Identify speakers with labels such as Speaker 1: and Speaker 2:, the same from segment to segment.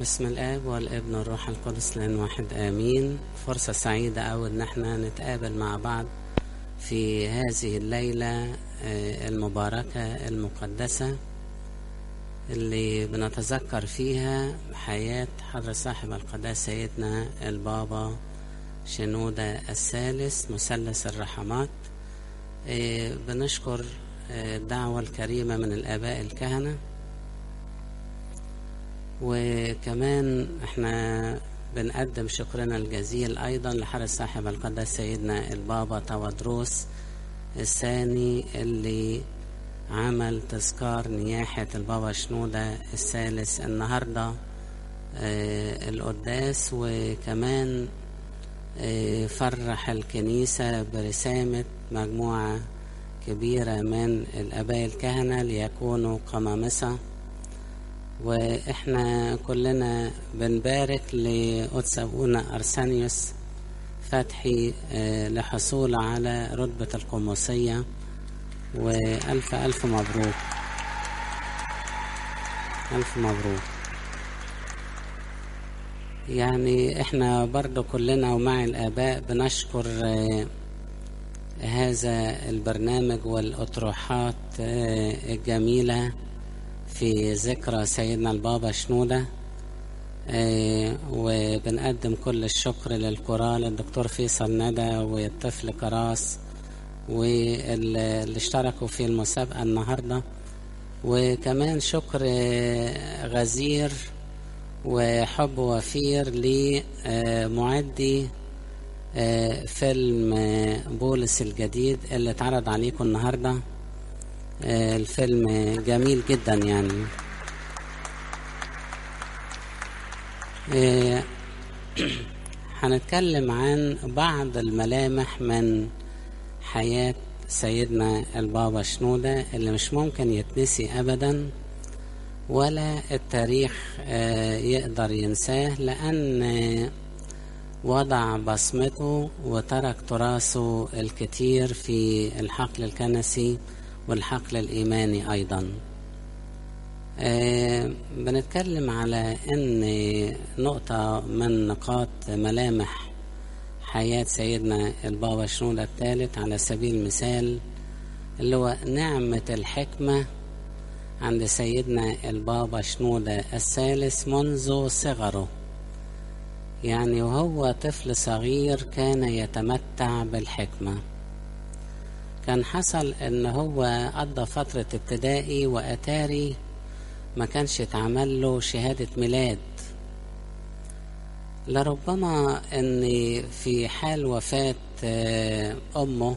Speaker 1: بسم الاب والابن والروح القدس لان واحد امين فرصة سعيدة أوي ان احنا نتقابل مع بعض في هذه الليلة آه، المباركة المقدسة اللي بنتذكر فيها حياة حضرة صاحب القداسة سيدنا البابا شنودة الثالث مثلث الرحمات آه، بنشكر آه، الدعوة الكريمة من الآباء الكهنة وكمان احنا بنقدم شكرنا الجزيل ايضا لحارس صاحب القدس سيدنا البابا تودروس الثاني اللي عمل تذكار نياحة البابا شنودة الثالث النهاردة آه القداس وكمان آه فرح الكنيسة برسامة مجموعة كبيرة من الآباء الكهنة ليكونوا قمامسة واحنا كلنا بنبارك لقدس ابونا ارسانيوس فتحي آه، لحصوله على رتبة القمصية والف الف مبروك الف مبروك يعني احنا برضو كلنا ومع الاباء بنشكر آه، هذا البرنامج والاطروحات آه، الجميله في ذكرى سيدنا البابا شنودة آه، وبنقدم كل الشكر للكورال الدكتور فيصل ندى والطفل كراس واللي اشتركوا في المسابقة النهاردة وكمان شكر آه، غزير وحب وفير لمعدي آه، فيلم آه، بولس الجديد اللي اتعرض عليكم النهارده آه، الفيلم جميل جدا يعني آه، هنتكلم عن بعض الملامح من حياة سيدنا البابا شنودة اللي مش ممكن يتنسي أبدا ولا التاريخ آه، يقدر ينساه لأن آه، وضع بصمته وترك تراثه الكتير في الحقل الكنسي والحقل الإيماني أيضا آه بنتكلم على أن نقطة من نقاط ملامح حياة سيدنا البابا شنودة الثالث على سبيل المثال اللي هو نعمة الحكمة عند سيدنا البابا شنودة الثالث منذ صغره يعني وهو طفل صغير كان يتمتع بالحكمه كان حصل ان هو قضى فترة ابتدائي واتاري ما كانش اتعمل له شهادة ميلاد لربما ان في حال وفاة آه، امه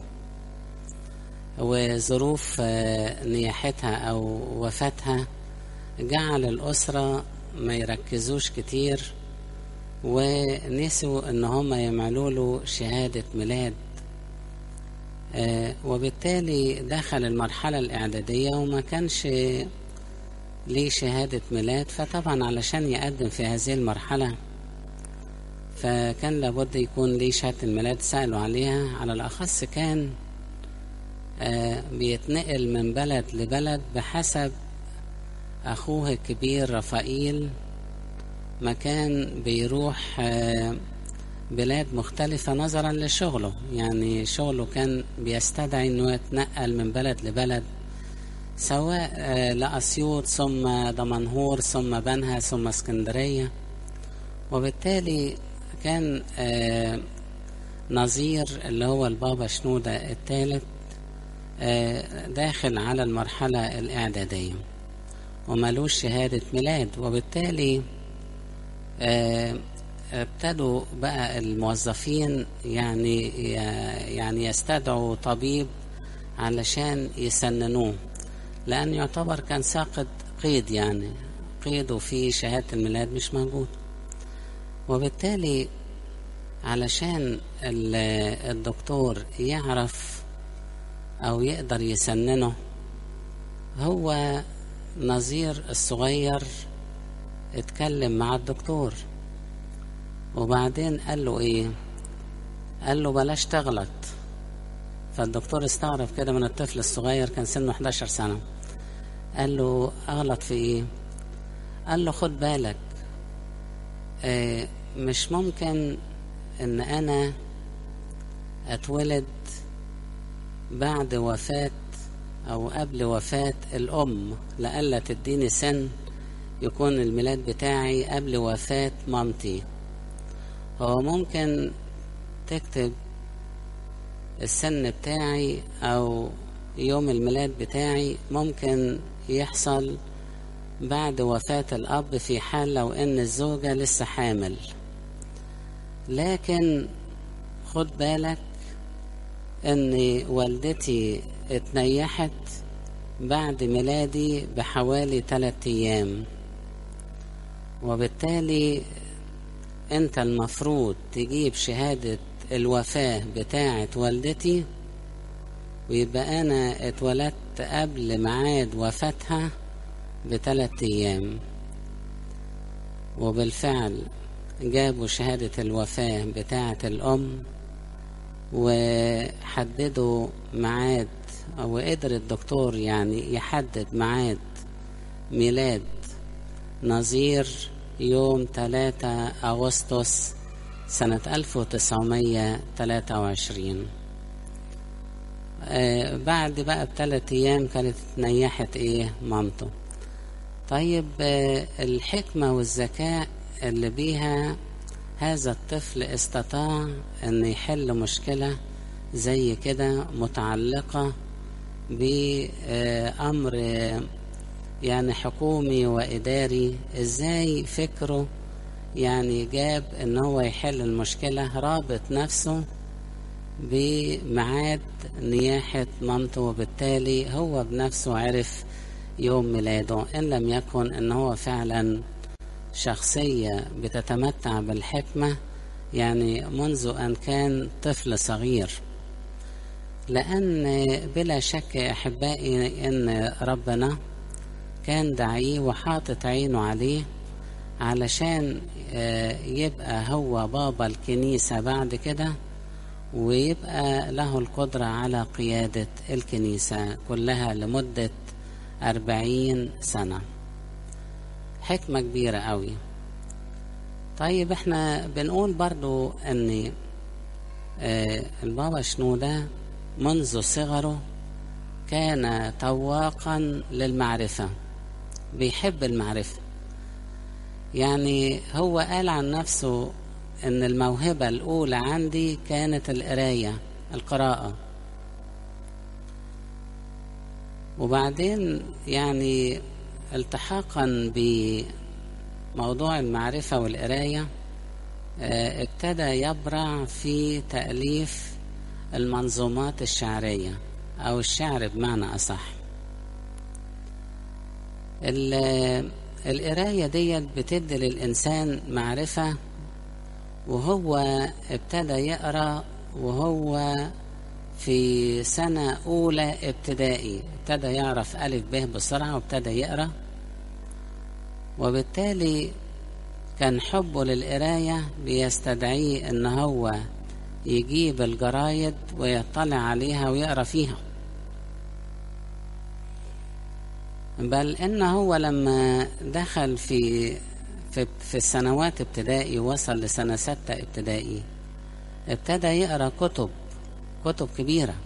Speaker 1: وظروف آه، نياحتها او وفاتها جعل الاسرة ما يركزوش كتير ونسوا ان هم يعملوا له شهادة ميلاد آه، وبالتالي دخل المرحلة الإعدادية وما كانش ليه شهادة ميلاد فطبعا علشان يقدم في هذه المرحلة فكان لابد يكون ليه شهادة الميلاد سألوا عليها على الأخص كان آه، بيتنقل من بلد لبلد بحسب أخوه الكبير رفائيل مكان بيروح آه، بلاد مختلفة نظرا لشغله يعني شغله كان بيستدعي انه يتنقل من بلد لبلد سواء آه، لأسيوط ثم دمنهور ثم بنها ثم اسكندرية وبالتالي كان آه، نظير اللي هو البابا شنودة الثالث آه، داخل على المرحلة الإعدادية وملوش شهادة ميلاد وبالتالي آه، ابتدوا بقى الموظفين يعني يعني يستدعوا طبيب علشان يسننوه لأن يعتبر كان ساقط قيد يعني قيد وفيه شهادة الميلاد مش موجود وبالتالي علشان ال- الدكتور يعرف أو يقدر يسننه هو نظير الصغير اتكلم مع الدكتور وبعدين قال له ايه قال له بلاش تغلط فالدكتور استغرب كده من الطفل الصغير كان سنه 11 سنة قال له اغلط في ايه قال له خد بالك آه مش ممكن ان انا اتولد بعد وفاة او قبل وفاة الام لألا تديني سن يكون الميلاد بتاعي قبل وفاة مامتي هو ممكن تكتب السن بتاعي او يوم الميلاد بتاعي ممكن يحصل بعد وفاة الأب في حال لو إن الزوجة لسه حامل لكن خد بالك إن والدتي اتنيحت بعد ميلادي بحوالي ثلاثة أيام وبالتالي أنت المفروض تجيب شهادة الوفاة بتاعة والدتي ويبقى أنا اتولدت قبل ميعاد وفاتها بثلاث أيام وبالفعل جابوا شهادة الوفاة بتاعة الأم وحددوا ميعاد أو قدر الدكتور يعني يحدد ميعاد ميلاد نظير يوم 3 أغسطس سنة 1923 آه بعد بقى بثلاث أيام كانت نيحت إيه مامته طيب آه الحكمة والذكاء اللي بيها هذا الطفل استطاع أن يحل مشكلة زي كده متعلقة بأمر يعني حكومي وإداري إزاي فكره يعني جاب ان هو يحل المشكلة رابط نفسه بميعاد نياحة مامته وبالتالي هو بنفسه عرف يوم ميلاده إن لم يكن إن هو فعلا شخصية بتتمتع بالحكمة يعني منذ أن كان طفل صغير لأن بلا شك يا أحبائي إن ربنا كان دعيه وحاطط عينه عليه علشان يبقى هو بابا الكنيسة بعد كده ويبقى له القدرة على قيادة الكنيسة كلها لمدة أربعين سنة حكمة كبيرة قوي طيب احنا بنقول برضو ان البابا شنودة منذ صغره كان تواقا للمعرفة بيحب المعرفة يعني هو قال عن نفسه ان الموهبة الاولى عندي كانت القراية القراءة وبعدين يعني التحاقا بموضوع المعرفة والقراية ابتدى يبرع في تأليف المنظومات الشعرية أو الشعر بمعنى أصح القراية ديت بتدي للإنسان معرفة وهو ابتدى يقرأ وهو في سنة أولى ابتدائي ابتدى يعرف ألف به بسرعة وابتدى يقرأ وبالتالي كان حبه للقراية بيستدعيه إن هو يجيب الجرايد ويطلع عليها ويقرأ فيها بل إن هو لما دخل في في, في السنوات ابتدائي وصل لسنة ستة ابتدائي ابتدى يقرأ كتب كتب كبيرة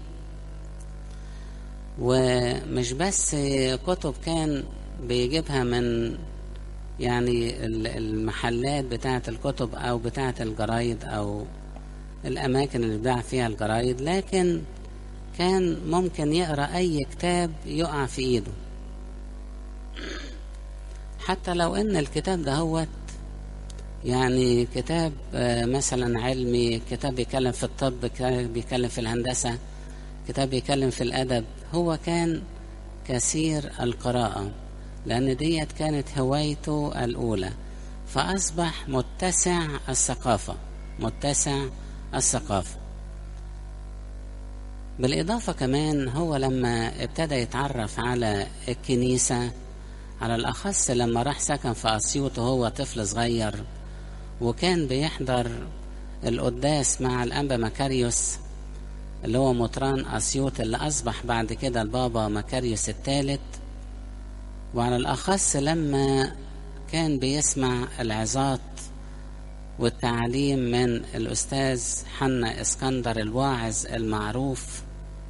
Speaker 1: ومش بس كتب كان بيجيبها من يعني المحلات بتاعة الكتب أو بتاعة الجرايد أو الأماكن اللي بيباع فيها الجرايد لكن كان ممكن يقرأ أي كتاب يقع في إيده حتى لو ان الكتاب ده هو يعني كتاب مثلا علمي كتاب بيتكلم في الطب كتاب بيتكلم في الهندسة كتاب بيتكلم في الأدب هو كان كثير القراءة لأن ديت كانت هوايته الأولى فأصبح متسع الثقافة متسع الثقافة بالإضافة كمان هو لما ابتدى يتعرف على الكنيسة على الأخص لما راح سكن في أسيوط وهو طفل صغير وكان بيحضر القداس مع الأنبا مكاريوس اللي هو مطران أسيوط اللي أصبح بعد كده البابا مكاريوس الثالث وعلى الأخص لما كان بيسمع العظات والتعليم من الأستاذ حنا اسكندر الواعظ المعروف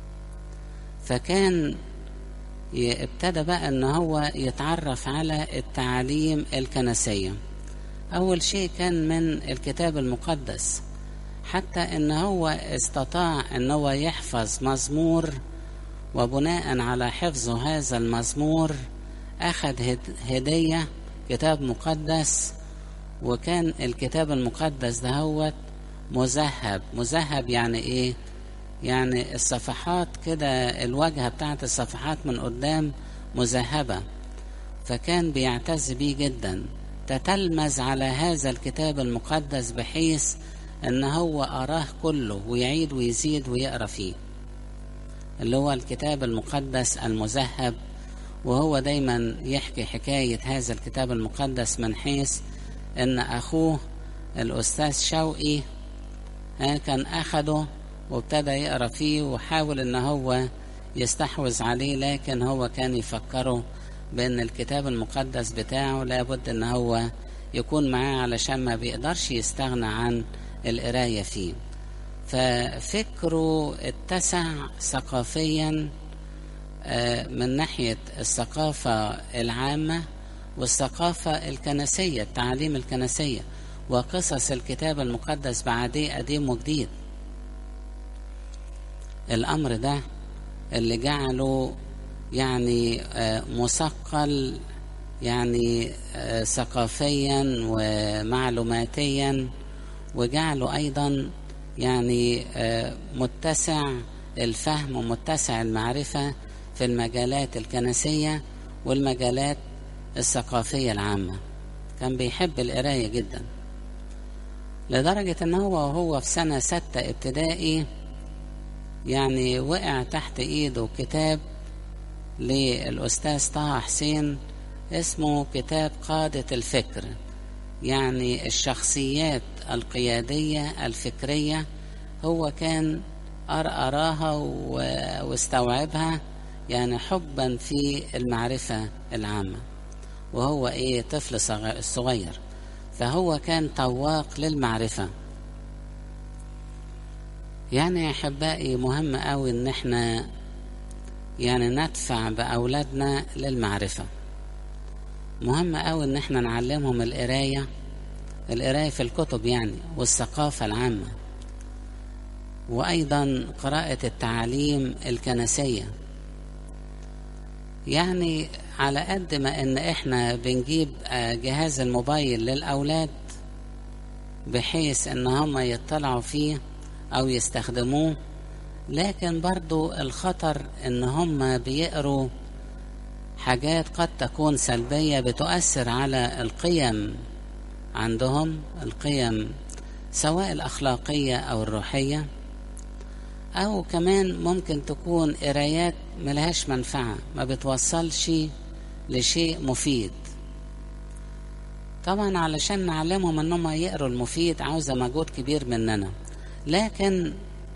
Speaker 1: فكان ابتدى بقى ان هو يتعرف على التعاليم الكنسية اول شيء كان من الكتاب المقدس حتى ان هو استطاع ان هو يحفظ مزمور وبناء على حفظه هذا المزمور اخذ هدية كتاب مقدس وكان الكتاب المقدس دهوت مذهب مذهب يعني ايه يعني الصفحات كده الواجهة بتاعت الصفحات من قدام مذهبة فكان بيعتز بيه جدا تتلمذ على هذا الكتاب المقدس بحيث ان هو اراه كله ويعيد ويزيد ويقرا فيه اللي هو الكتاب المقدس المذهب وهو دايما يحكي حكاية هذا الكتاب المقدس من حيث ان اخوه الاستاذ شوقي كان اخده وابتدى يقرا فيه وحاول ان هو يستحوذ عليه لكن هو كان يفكره بان الكتاب المقدس بتاعه لابد ان هو يكون معاه علشان ما بيقدرش يستغنى عن القراية فيه ففكره اتسع ثقافيا من ناحية الثقافة العامة والثقافة الكنسية التعاليم الكنسية وقصص الكتاب المقدس بعديه قديم وجديد الأمر ده اللي جعله يعني مثقل يعني ثقافيا ومعلوماتيا وجعله أيضا يعني متسع الفهم ومتسع المعرفة في المجالات الكنسية والمجالات الثقافية العامة كان بيحب القراية جدا لدرجة ان هو وهو في سنة ستة ابتدائي يعني وقع تحت ايده كتاب للأستاذ طه حسين اسمه كتاب قادة الفكر يعني الشخصيات القيادية الفكرية هو كان أراها واستوعبها يعني حبا في المعرفة العامة وهو ايه طفل صغير فهو كان طواق للمعرفة يعني يا احبائي مهم قوي ان احنا يعني ندفع باولادنا للمعرفة مهم قوي ان احنا نعلمهم القراية القراية في الكتب يعني والثقافة العامة وايضا قراءة التعاليم الكنسية يعني على قد ما ان احنا بنجيب جهاز الموبايل للاولاد بحيث ان هم يطلعوا فيه او يستخدموه لكن برضو الخطر ان هم بيقروا حاجات قد تكون سلبية بتؤثر على القيم عندهم القيم سواء الأخلاقية أو الروحية أو كمان ممكن تكون قرايات ملهاش منفعة ما بتوصلش لشيء مفيد طبعا علشان نعلمهم انهم يقروا المفيد عاوزة مجهود كبير مننا لكن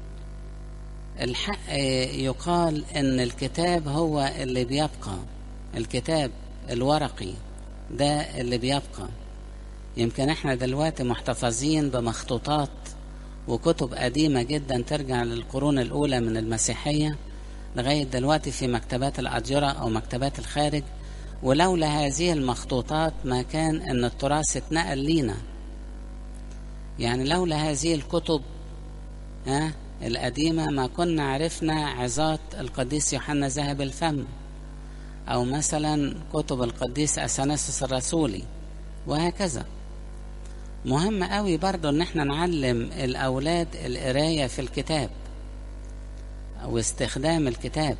Speaker 1: الحق يقال ان الكتاب هو اللي بيبقى الكتاب الورقي ده اللي بيبقى يمكن احنا دلوقتي محتفظين بمخطوطات وكتب قديمة جدا ترجع للقرون الأولى من المسيحية لغاية دلوقتي في مكتبات الأديرة أو مكتبات الخارج ولولا هذه المخطوطات ما كان أن التراث اتنقل لينا يعني لولا هذه الكتب ها القديمة ما كنا عرفنا عظات القديس يوحنا ذهب الفم أو مثلا كتب القديس أثناسوس الرسولي وهكذا مهم قوي برضو ان احنا نعلم الاولاد القراية في الكتاب او استخدام الكتاب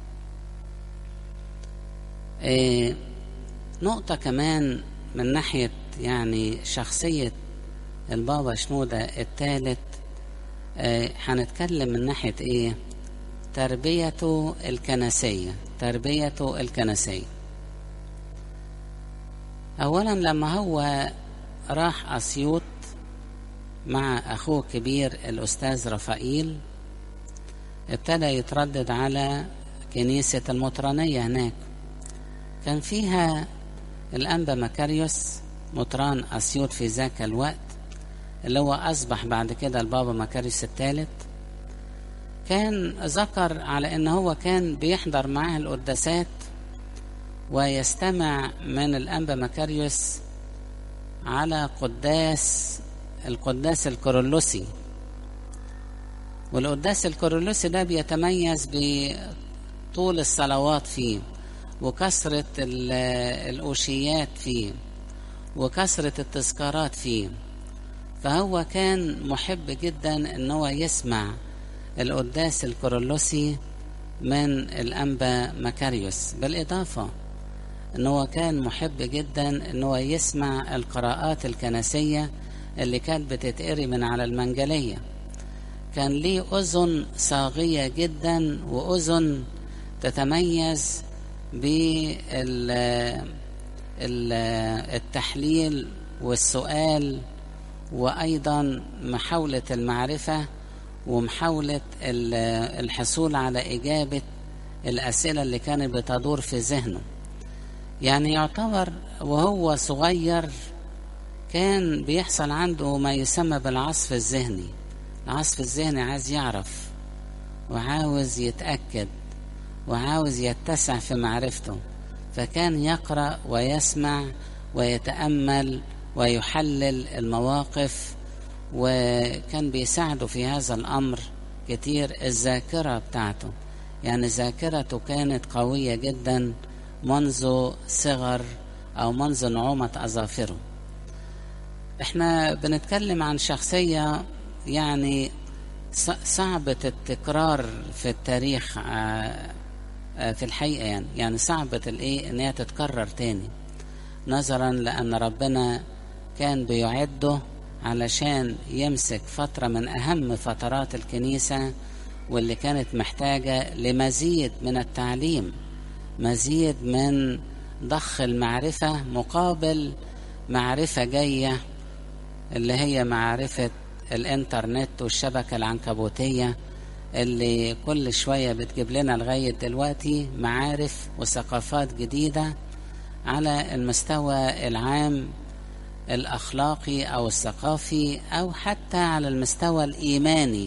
Speaker 1: إيه نقطة كمان من ناحية يعني شخصية البابا شنودة الثالث إيه هنتكلم من ناحية ايه تربيته الكنسية تربيته الكنسية اولا لما هو راح أسيوط مع أخوه الكبير الأستاذ رفائيل ابتدى يتردد على كنيسة المطرانية هناك كان فيها الأنبا مكاريوس مطران أسيوط في ذاك الوقت اللي هو أصبح بعد كده البابا مكاريوس الثالث كان ذكر على ان هو كان بيحضر معاه القداسات ويستمع من الانبا مكاريوس على قداس القداس الكورولوسي والقداس الكورولوسي ده بيتميز بطول الصلوات فيه وكثرة الأوشيات فيه وكثرة التذكارات فيه فهو كان محب جدا ان هو يسمع القداس الكورولوسي من الأنبا مكاريوس بالإضافة ان هو كان محب جدا ان هو يسمع القراءات الكنسية اللي كانت بتتقري من على المنجلية كان ليه أذن صاغية جدا وأذن تتميز بالتحليل والسؤال وأيضا محاولة المعرفة ومحاولة الحصول على إجابة الأسئلة اللي كانت بتدور في ذهنه يعني يعتبر وهو صغير كان بيحصل عنده ما يسمى بالعصف الذهني العصف الذهني عايز يعرف وعاوز يتأكد وعاوز يتسع في معرفته فكان يقرأ ويسمع ويتأمل ويحلل المواقف وكان بيساعده في هذا الأمر كتير الذاكرة بتاعته يعني ذاكرته كانت قوية جدا منذ صغر أو منذ نعومة أظافره احنا بنتكلم عن شخصية يعني صعبة التكرار في التاريخ في الحقيقة يعني يعني صعبة الايه ان هي تتكرر تاني نظرا لأن ربنا كان بيعده علشان يمسك فترة من أهم فترات الكنيسة واللي كانت محتاجة لمزيد من التعليم مزيد من ضخ المعرفة مقابل معرفة جاية اللي هي معرفة الانترنت والشبكة العنكبوتية اللي كل شوية بتجيب لنا لغاية دلوقتي معارف وثقافات جديدة على المستوى العام الأخلاقي أو الثقافي أو حتى على المستوى الإيماني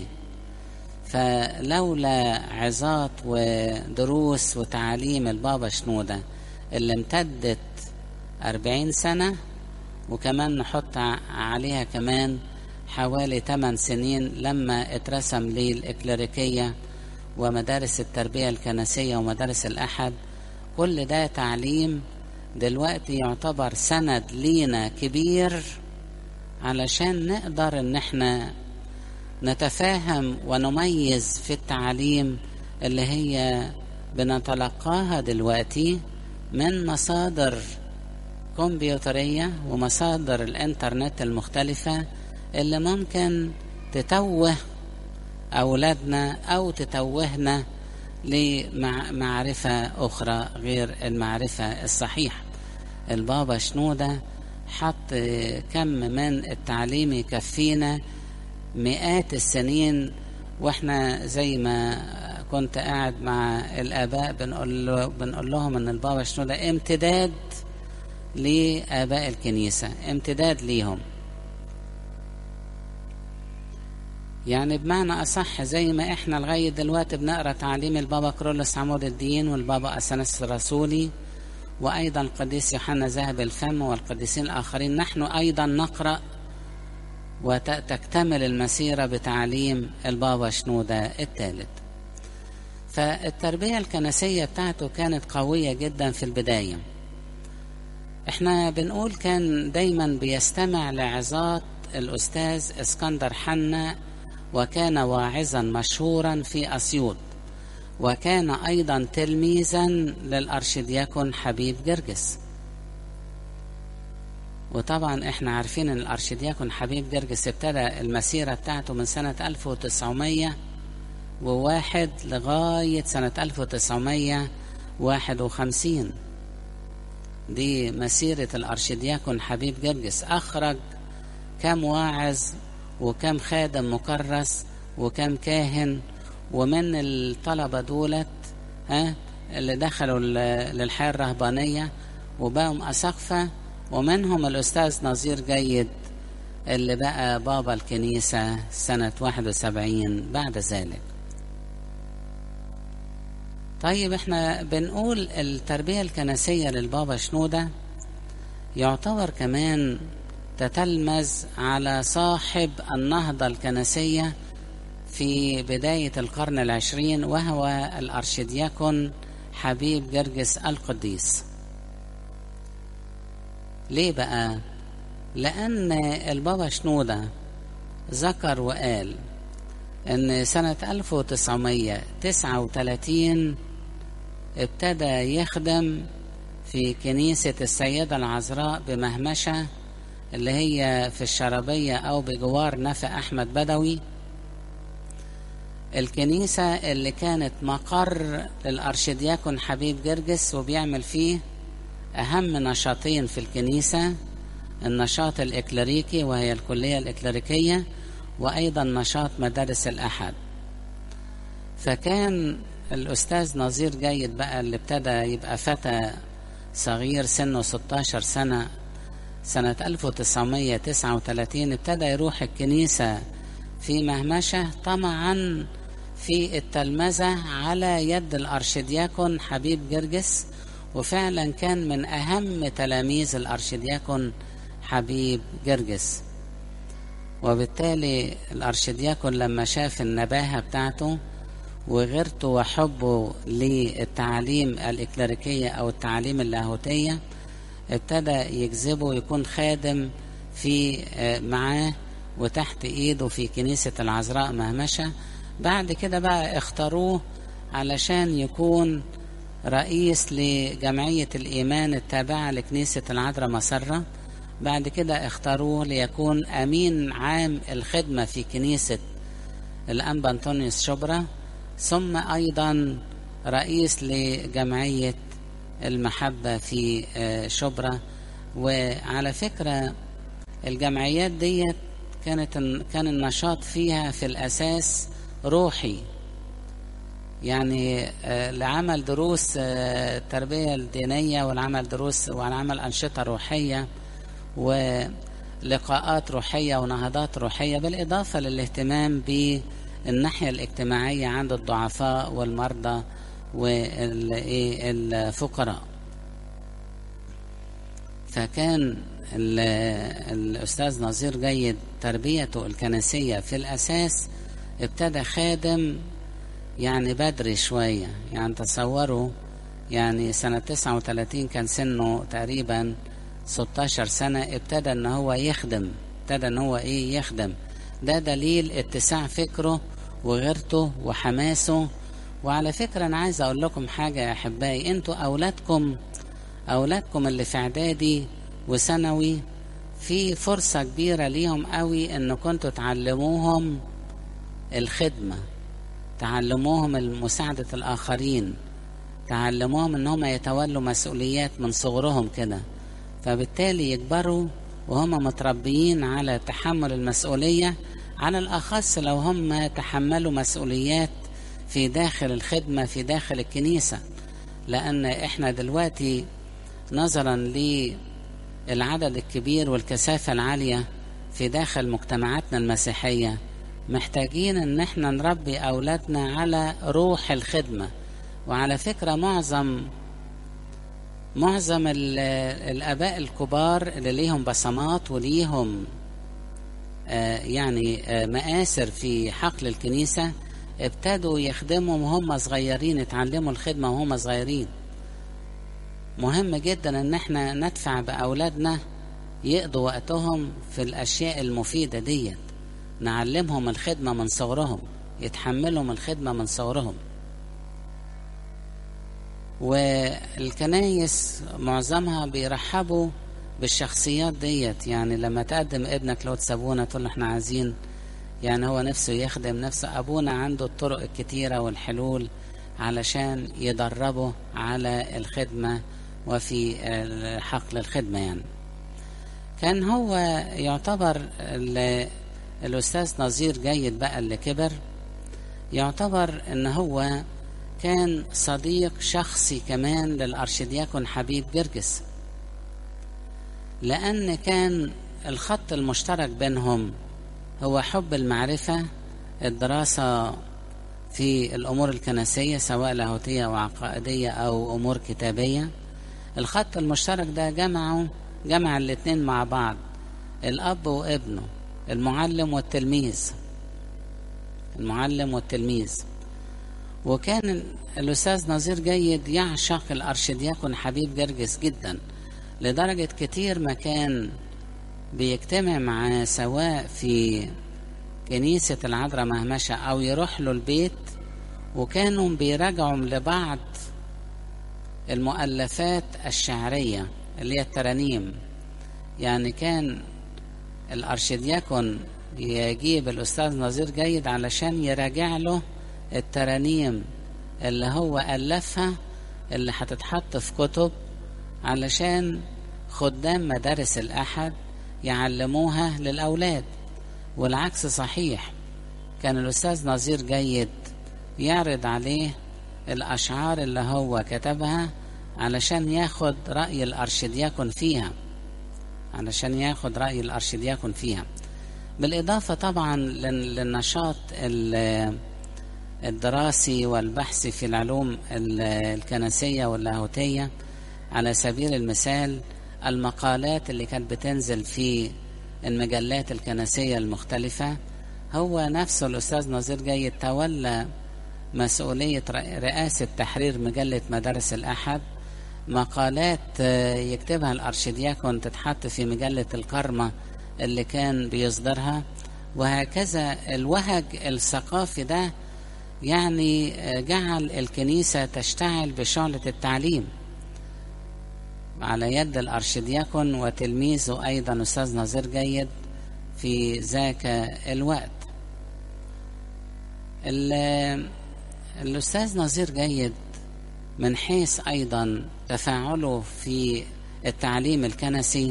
Speaker 1: فلولا عظات ودروس وتعاليم البابا شنودة اللي امتدت أربعين سنة وكمان نحط عليها كمان حوالي 8 سنين لما اترسم لي الإكليريكية ومدارس التربية الكنسية ومدارس الأحد كل ده تعليم دلوقتي يعتبر سند لينا كبير علشان نقدر ان احنا نتفاهم ونميز في التعليم اللي هي بنتلقاها دلوقتي من مصادر كمبيوترية ومصادر الانترنت المختلفة اللي ممكن تتوه أولادنا أو تتوهنا لمعرفة أخرى غير المعرفة الصحيحة البابا شنودة حط كم من التعليم يكفينا مئات السنين واحنا زي ما كنت قاعد مع الآباء بنقول, له بنقول لهم ان البابا شنودة امتداد لآباء الكنيسة امتداد ليهم يعني بمعنى أصح زي ما إحنا لغاية دلوقتي بنقرأ تعليم البابا كرولوس عمود الدين والبابا أثناس الرسولي وأيضا القديس يوحنا ذهب الفم والقديسين الآخرين نحن أيضا نقرأ وتكتمل المسيرة بتعليم البابا شنودة الثالث فالتربية الكنسية بتاعته كانت قوية جدا في البداية احنا بنقول كان دايما بيستمع لعظات الأستاذ اسكندر حنا وكان واعظا مشهورا في أسيوط وكان أيضا تلميذا للأرشدياكون حبيب جرجس وطبعا احنا عارفين ان الأرشدياكون حبيب جرجس ابتدى المسيرة بتاعته من سنة 1901 لغاية سنة 1951 دي مسيرة الأرشدياكون حبيب جرجس أخرج كم واعظ وكم خادم مكرس وكم كاهن ومن الطلبة دولت ها اللي دخلوا للحياة الرهبانية وبقوا أساقفة ومنهم الأستاذ نظير جيد اللي بقى بابا الكنيسة سنة 71 بعد ذلك طيب احنا بنقول التربية الكنسية للبابا شنودة يعتبر كمان تتلمذ على صاحب النهضة الكنسية في بداية القرن العشرين وهو الأرشدياكون حبيب جرجس القديس ليه بقى؟ لأن البابا شنودة ذكر وقال إن سنة 1939 ابتدى يخدم في كنيسة السيدة العذراء بمهمشة اللي هي في الشربية أو بجوار نفق أحمد بدوي الكنيسة اللي كانت مقر للأرشدياكون حبيب جرجس وبيعمل فيه أهم نشاطين في الكنيسة النشاط الإكليريكي وهي الكلية الإكليريكية وأيضا نشاط مدارس الأحد فكان الأستاذ نظير جيد بقى اللي ابتدى يبقى فتى صغير سنه 16 سنة سنة 1939 ابتدى يروح الكنيسة في مهمشة طمعا في التلمذة على يد الأرشدياكون حبيب جرجس وفعلا كان من أهم تلاميذ الأرشدياكون حبيب جرجس وبالتالي الأرشدياكون لما شاف النباهة بتاعته وغيرته وحبه للتعاليم الإكليريكية أو التعاليم اللاهوتية ابتدى يجذبه يكون خادم في معاه وتحت ايده في كنيسة العذراء مهمشة بعد كده بقى اختاروه علشان يكون رئيس لجمعية الإيمان التابعة لكنيسة العذراء مسرة بعد كده اختاروه ليكون أمين عام الخدمة في كنيسة الأنبا أنطونيوس شبرا ثم أيضا رئيس لجمعية المحبة في شبرا وعلى فكرة الجمعيات ديت كانت كان النشاط فيها في الأساس روحي يعني لعمل دروس التربية الدينية والعمل دروس والعمل أنشطة روحية ولقاءات روحية ونهضات روحية بالإضافة للاهتمام بالناحية الاجتماعية عند الضعفاء والمرضى والفقراء فكان الأستاذ نظير جيد تربيته الكنسية في الأساس ابتدى خادم يعني بدري شوية يعني تصوروا يعني سنة 39 كان سنه تقريبا 16 سنة ابتدى ان هو يخدم ابتدى ان هو ايه يخدم ده دليل اتساع فكره وغيرته وحماسه وعلى فكرة انا عايز اقول لكم حاجة يا احبائي انتوا اولادكم اولادكم اللي في اعدادي وثانوي في فرصة كبيرة ليهم قوي ان كنتوا تعلموهم الخدمة تعلموهم مساعدة الآخرين تعلموهم ان هم يتولوا مسؤوليات من صغرهم كده فبالتالي يكبروا وهم متربيين على تحمل المسؤولية على الأخص لو هم تحملوا مسؤوليات في داخل الخدمة في داخل الكنيسة لأن إحنا دلوقتي نظرا للعدد الكبير والكثافة العالية في داخل مجتمعاتنا المسيحية محتاجين ان احنا نربي اولادنا على روح الخدمة وعلى فكرة معظم معظم الاباء الكبار اللي ليهم بصمات وليهم آه يعني آه مآثر في حقل الكنيسة ابتدوا يخدموا وهم صغيرين يتعلموا الخدمة وهم صغيرين مهم جدا ان احنا ندفع باولادنا يقضوا وقتهم في الاشياء المفيدة ديت نعلمهم الخدمة من صغرهم يتحملهم الخدمة من صغرهم والكنايس معظمها بيرحبوا بالشخصيات ديت يعني لما تقدم ابنك لو تسابونا تقول له احنا عايزين يعني هو نفسه يخدم نفسه ابونا عنده الطرق الكتيرة والحلول علشان يدربه على الخدمة وفي حقل الخدمة يعني كان هو يعتبر الأستاذ نظير جيد بقى اللي كبر يعتبر ان هو كان صديق شخصي كمان للأرشدياكون حبيب جرجس لأن كان الخط المشترك بينهم هو حب المعرفة الدراسة في الأمور الكنسية سواء لاهوتية أو عقائدية أو أمور كتابية الخط المشترك ده جمعه جمع الاتنين مع بعض الأب وابنه المعلم والتلميذ المعلم والتلميذ وكان الأستاذ نظير جيد يعشق الأرشدياكون حبيب جرجس جدا لدرجة كتير ما كان بيجتمع معاه سواء في كنيسة العذراء مهمشة أو يروح له البيت وكانوا بيراجعوا لبعض المؤلفات الشعرية اللي هي الترانيم يعني كان الأرشدياكون يجيب الأستاذ نظير جيد علشان يراجع له الترانيم اللي هو ألفها اللي هتتحط في كتب علشان خدام مدارس الأحد يعلموها للأولاد والعكس صحيح كان الأستاذ نظير جيد يعرض عليه الأشعار اللي هو كتبها علشان ياخد رأي الأرشدياكون فيها علشان ياخد رأي الأرشدياكون فيها بالإضافة طبعا للنشاط الدراسي والبحث في العلوم الكنسية واللاهوتية على سبيل المثال المقالات اللي كانت بتنزل في المجلات الكنسية المختلفة هو نفسه الأستاذ نظير جيد تولى مسؤولية رئاسة تحرير مجلة مدارس الأحد مقالات يكتبها الأرشدياكون تتحط في مجلة الكرمة اللي كان بيصدرها وهكذا الوهج الثقافي ده يعني جعل الكنيسة تشتعل بشعلة التعليم على يد الأرشدياكون وتلميذه أيضا أستاذ نظير جيد في ذاك الوقت الأستاذ نظير جيد من حيث أيضا تفاعله في التعليم الكنسي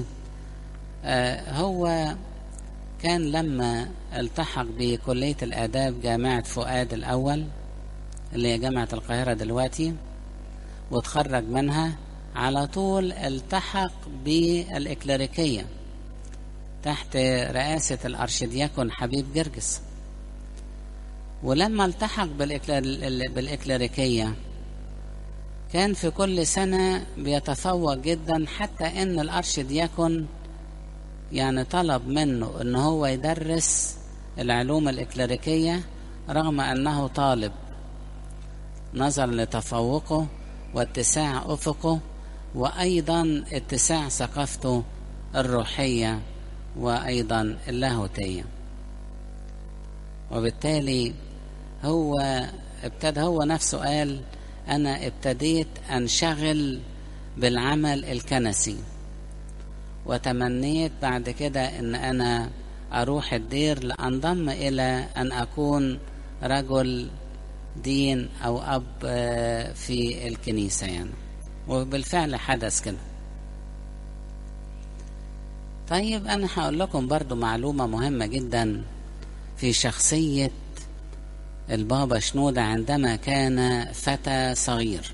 Speaker 1: هو كان لما التحق بكلية الآداب جامعة فؤاد الأول اللي هي جامعة القاهرة دلوقتي وتخرج منها على طول التحق بالإكليريكية تحت رئاسة الأرشدياكون حبيب جرجس ولما التحق بالإكليريكية كان في كل سنة بيتفوق جدا حتى إن الأرشدياكون يعني طلب منه إن هو يدرس العلوم الإكليريكية رغم أنه طالب نظرا لتفوقه واتساع أفقه وأيضا اتساع ثقافته الروحية وأيضا اللاهوتية وبالتالي هو ابتدى هو نفسه قال أنا ابتديت أنشغل بالعمل الكنسي وتمنيت بعد كده أن أنا أروح الدير لأنضم إلى أن أكون رجل دين أو أب في الكنيسة يعني وبالفعل حدث كده طيب أنا هقول لكم برضو معلومة مهمة جدا في شخصية البابا شنودة عندما كان فتى صغير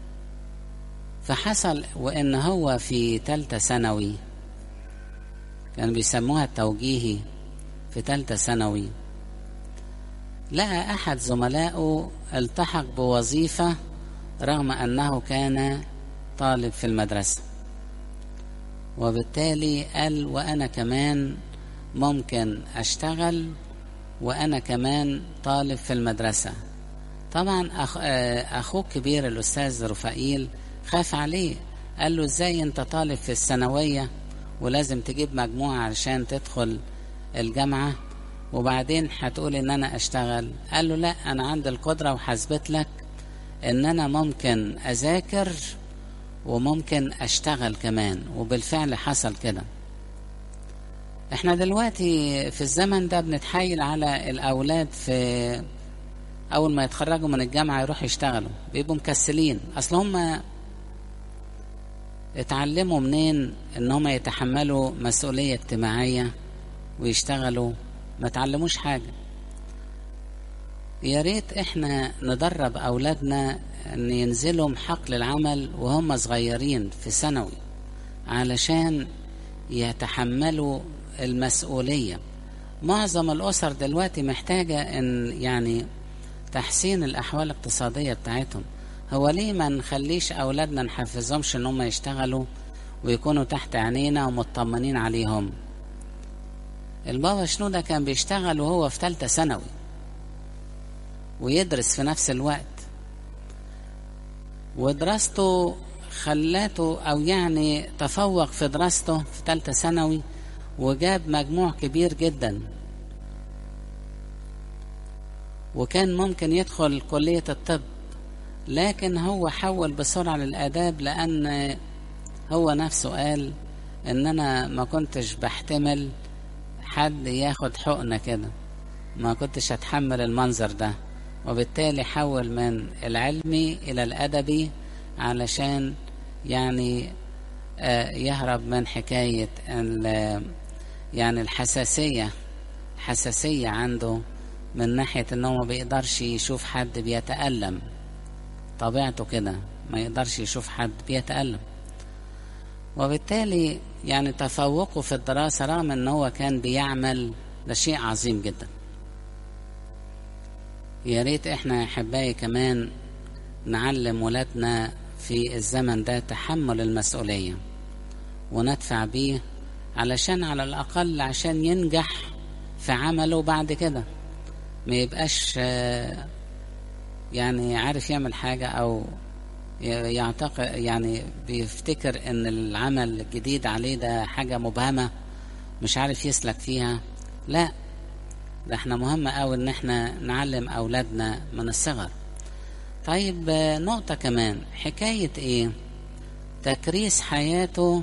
Speaker 1: فحصل وإن هو في تالتة ثانوي كانوا بيسموها التوجيهي في تالتة ثانوي لقى أحد زملائه التحق بوظيفة رغم أنه كان طالب في المدرسة وبالتالي قال وأنا كمان ممكن أشتغل وأنا كمان طالب في المدرسة طبعا أخ... أخوه الكبير الأستاذ رفائيل خاف عليه قال له إزاي أنت طالب في الثانوية ولازم تجيب مجموعة علشان تدخل الجامعة وبعدين هتقول ان انا اشتغل قال له لا انا عندي القدرة وحثبت لك ان انا ممكن اذاكر وممكن اشتغل كمان وبالفعل حصل كده احنا دلوقتي في الزمن ده بنتحايل على الاولاد في اول ما يتخرجوا من الجامعة يروحوا يشتغلوا بيبقوا مكسلين اصل هم اتعلموا منين ان هم يتحملوا مسؤولية اجتماعية ويشتغلوا ما تعلموش حاجة يا ريت احنا ندرب اولادنا ان ينزلوا حقل العمل وهم صغيرين في ثانوي علشان يتحملوا المسؤولية معظم الأسر دلوقتي محتاجة إن يعني تحسين الأحوال الاقتصادية بتاعتهم هو ليه ما نخليش أولادنا نحفزهمش إن هم يشتغلوا ويكونوا تحت عينينا ومطمنين عليهم البابا شنودة كان بيشتغل وهو في ثالثة ثانوي ويدرس في نفس الوقت ودراسته خلاته أو يعني تفوق في دراسته في ثالثة ثانوي وجاب مجموع كبير جدا وكان ممكن يدخل كلية الطب لكن هو حول بسرعة للآداب لأن هو نفسه قال إن أنا ما كنتش بحتمل حد ياخد حقنة كده ما كنتش هتحمل المنظر ده وبالتالي حول من العلمي إلى الأدبي علشان يعني يهرب من حكاية يعني الحساسية الحساسية عنده من ناحية انه ما بيقدرش يشوف حد بيتألم طبيعته كده ما يقدرش يشوف حد بيتألم وبالتالي يعني تفوقه في الدراسة رغم ان هو كان بيعمل ده شيء عظيم جدا يا ريت احنا يا احبائي كمان نعلم ولادنا في الزمن ده تحمل المسؤولية وندفع بيه علشان على الأقل عشان ينجح في عمله بعد كده ما يبقاش يعني عارف يعمل حاجة أو يعتقد يعني بيفتكر إن العمل الجديد عليه ده حاجة مبهمة مش عارف يسلك فيها لا ده احنا مهم أوي إن احنا نعلم أولادنا من الصغر طيب نقطة كمان حكاية ايه تكريس حياته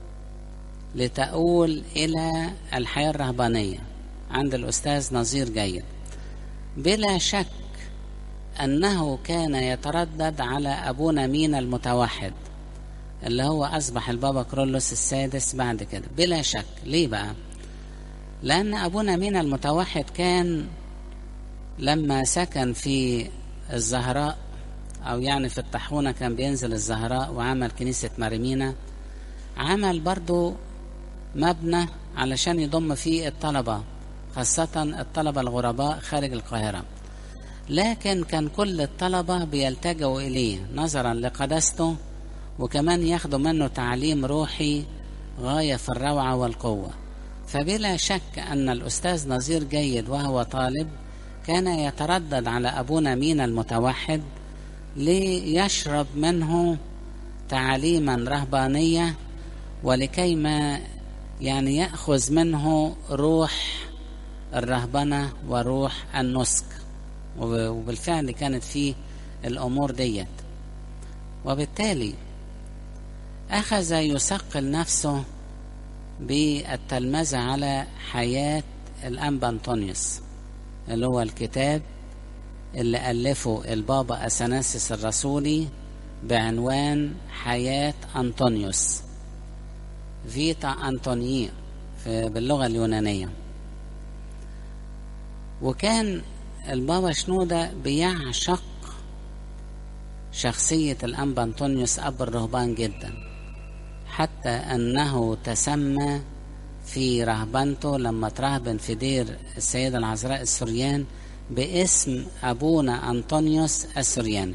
Speaker 1: لتؤول إلى الحياة الرهبانية عند الأستاذ نظير جيد بلا شك أنه كان يتردد على أبونا مينا المتوحد اللي هو أصبح البابا كرولوس السادس بعد كده بلا شك ليه بقى لأن أبونا مينا المتوحد كان لما سكن في الزهراء أو يعني في الطاحونة كان بينزل الزهراء وعمل كنيسة مريمينا عمل برضو مبنى علشان يضم فيه الطلبة خاصة الطلبة الغرباء خارج القاهرة لكن كان كل الطلبة بيلتجئوا إليه نظرا لقداسته وكمان ياخدوا منه تعليم روحي غاية في الروعة والقوة فبلا شك أن الأستاذ نظير جيد وهو طالب كان يتردد على أبونا مينا المتوحد ليشرب منه تعاليما رهبانية ولكيما يعني يأخذ منه روح الرهبنة وروح النسك وبالفعل كانت فيه الأمور ديت وبالتالي أخذ يثقل نفسه بالتلمذة على حياة الأنبا أنطونيوس اللي هو الكتاب اللي ألفه البابا أثناسيس الرسولي بعنوان حياة أنطونيوس فيتا أنطونيي باللغة اليونانية وكان البابا شنودة بيعشق شخصية الأنبا أنطونيوس أب الرهبان جدا حتى أنه تسمى في رهبنته لما ترهبن في دير السيدة العذراء السريان باسم أبونا أنطونيوس السرياني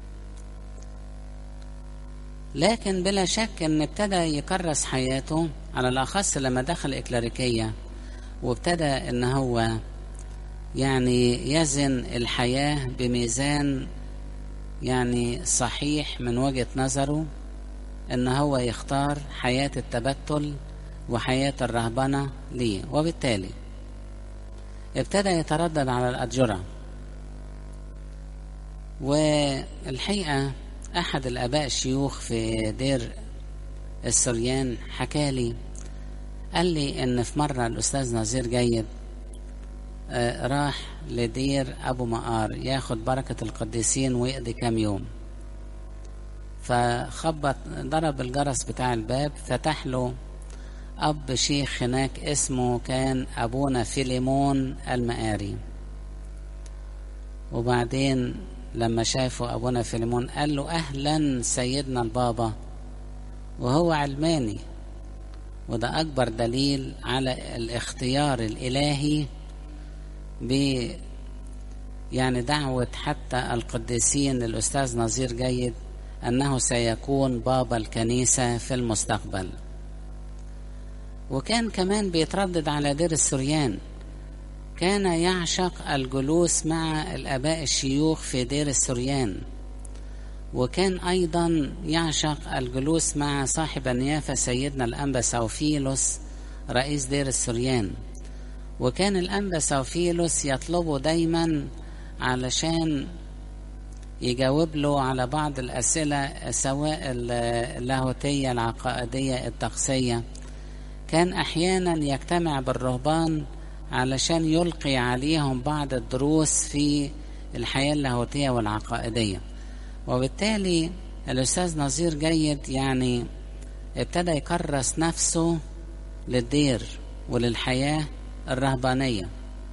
Speaker 1: لكن بلا شك أن ابتدى يكرس حياته على الأخص لما دخل إكلاريكية وابتدى أن هو يعني يزن الحياة بميزان يعني صحيح من وجهة نظره أن هو يختار حياة التبتل وحياة الرهبنة ليه وبالتالي ابتدى يتردد على الأتجرة والحقيقة أحد الآباء الشيوخ في دير السريان حكالي قال لي إن في مرة الأستاذ نظير جيد آه راح لدير أبو مقار ياخد بركة القديسين ويقضي كام يوم فخبط ضرب الجرس بتاع الباب فتح له أب شيخ هناك اسمه كان أبونا فيليمون المقاري وبعدين لما شافوا أبونا فيليمون قال له أهلا سيدنا البابا وهو علماني وده أكبر دليل على الاختيار الإلهي ب يعني دعوة حتى القديسين الأستاذ نظير جيد أنه سيكون بابا الكنيسة في المستقبل وكان كمان بيتردد على دير السريان كان يعشق الجلوس مع الآباء الشيوخ في دير السريان وكان أيضا يعشق الجلوس مع صاحب النيافة سيدنا الأنبا سوفيلوس رئيس دير السريان وكان الأنبا سوفيلوس يطلبه دايما علشان يجاوب له على بعض الأسئلة سواء اللاهوتية العقائدية الطقسية كان أحيانا يجتمع بالرهبان علشان يلقي عليهم بعض الدروس في الحياة اللاهوتية والعقائدية وبالتالي الأستاذ نظير جيد يعني ابتدى يكرس نفسه للدير وللحياة الرهبانية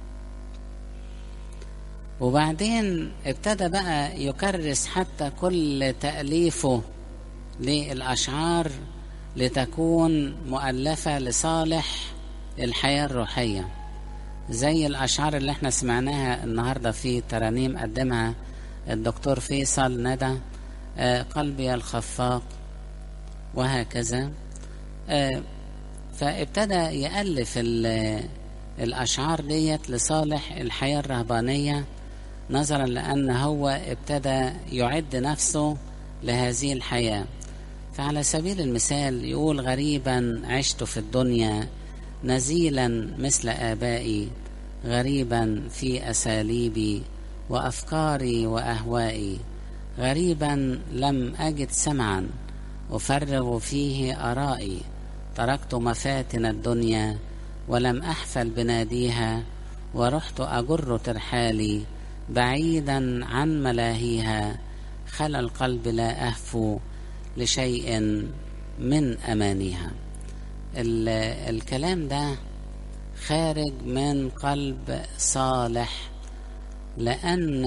Speaker 1: وبعدين ابتدى بقى يكرس حتى كل تأليفه للأشعار لتكون مؤلفة لصالح الحياة الروحية زي الأشعار اللي احنا سمعناها النهاردة في ترانيم قدمها الدكتور فيصل ندى آه قلبي الخفاق وهكذا آه فابتدى يألف الأشعار ديت لصالح الحياة الرهبانية نظرا لأن هو ابتدى يعد نفسه لهذه الحياة فعلى سبيل المثال يقول غريبا عشت في الدنيا نزيلا مثل آبائي غريبا في أساليبي وأفكاري وأهوائي غريبا لم أجد سمعا أفرغ فيه آرائي تركت مفاتن الدنيا ولم أحفل بناديها ورحت أجر ترحالي بعيدا عن ملاهيها خلى القلب لا أهفو لشيء من أمانيها الكلام ده خارج من قلب صالح لأن